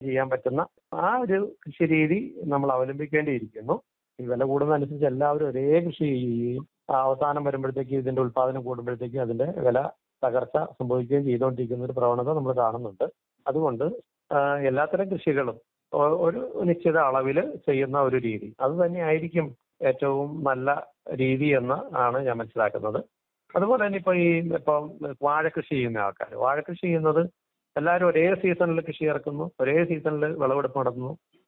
ചെയ്യാൻ പറ്റുന്ന ആ ഒരു കൃഷി രീതി നമ്മൾ അവലംബിക്കേണ്ടിയിരിക്കുന്നു ഈ വില കൂടുന്നതനുസരിച്ച് എല്ലാവരും ഒരേ കൃഷി ചെയ്യുകയും ആ അവസാനം വരുമ്പോഴത്തേക്ക് ഇതിന്റെ ഉൽപാദനം കൂടുമ്പോഴത്തേക്ക് അതിന്റെ വില തകർച്ച സംഭവിക്കുകയും ചെയ്തുകൊണ്ടിരിക്കുന്ന ഒരു പ്രവണത നമ്മൾ കാണുന്നുണ്ട് അതുകൊണ്ട് ആ, എല്ലാത്തരം കൃഷികളും ഒ- ഒരു നിശ്ചിത അളവിൽ ചെയ്യുന്ന ഒരു രീതി അത് തന്നെയായിരിക്കും ഏറ്റവും നല്ല രീതി എന്ന് ആണ് ഞാൻ മനസ്സിലാക്കുന്നത് അതുപോലെ തന്നെ ഇപ്പൊ ഈ ഇപ്പം വാഴ കൃഷി ചെയ്യുന്ന ആൾക്കാർ വാഴ കൃഷി ചെയ്യുന്നത് എല്ലാവരും ഒരേ സീസണിൽ കൃഷി ഇറക്കുന്നു ഒരേ സീസണിൽ വിളവെടുപ്പ് നടത്തുന്നു